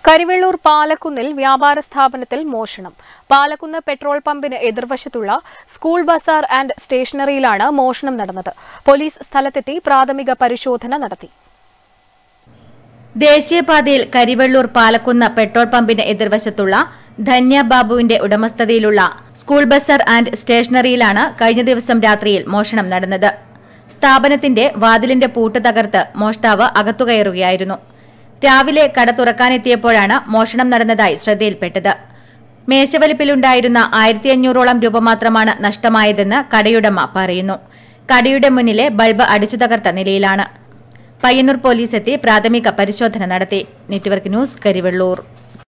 കരിവെള്ളൂർ പാലക്കുന്നിൽ വ്യാപാര സ്ഥാപനത്തിൽ മോഷണം പാലക്കുന്ന് പെട്രോൾ പമ്പിന് എതിർവശത്തുള്ള സ്കൂൾ ബസാർ ആൻഡ് സ്റ്റേഷനറിയിലാണ് മോഷണം നടന്നത് പോലീസ് സ്ഥലത്തെത്തി പ്രാഥമിക പരിശോധന നടത്തി ദേശീയപാതയിൽ കരിവെള്ളൂർ പാലക്കുന്ന് പെട്രോൾ പമ്പിന് എതിർവശത്തുള്ള ധന്യ ബാബുവിന്റെ ഉടമസ്ഥതയിലുള്ള സ്കൂൾ ബസർ ആൻഡ് സ്റ്റേഷനറിയിലാണ് കഴിഞ്ഞ ദിവസം രാത്രിയിൽ മോഷണം നടന്നത് സ്ഥാപനത്തിന്റെ വാതിലിന്റെ പൂട്ട് തകർത്ത് മോഷ്ടാവ് അകത്തുകയറുകയായിരുന്നു രാവിലെ കട തുറക്കാനെത്തിയപ്പോഴാണ് മോഷണം നടന്നതായി ശ്രദ്ധയിൽപ്പെട്ടത് മേശവലിപ്പിലുണ്ടായിരുന്ന ആയിരത്തി അഞ്ഞൂറോളം രൂപ മാത്രമാണ് നഷ്ടമായതെന്ന് കടയുടമ പറയുന്നു കടയുടെ മുന്നിലെ ബൾബ് അടിച്ചു തകർത്ത നിലയിലാണ് പയ്യന്നൂർ പോലീസ് എത്തി പ്രാഥമിക പരിശോധന നടത്തി നെറ്റ്വർക്ക് ന്യൂസ് കരിവെള്ളൂർ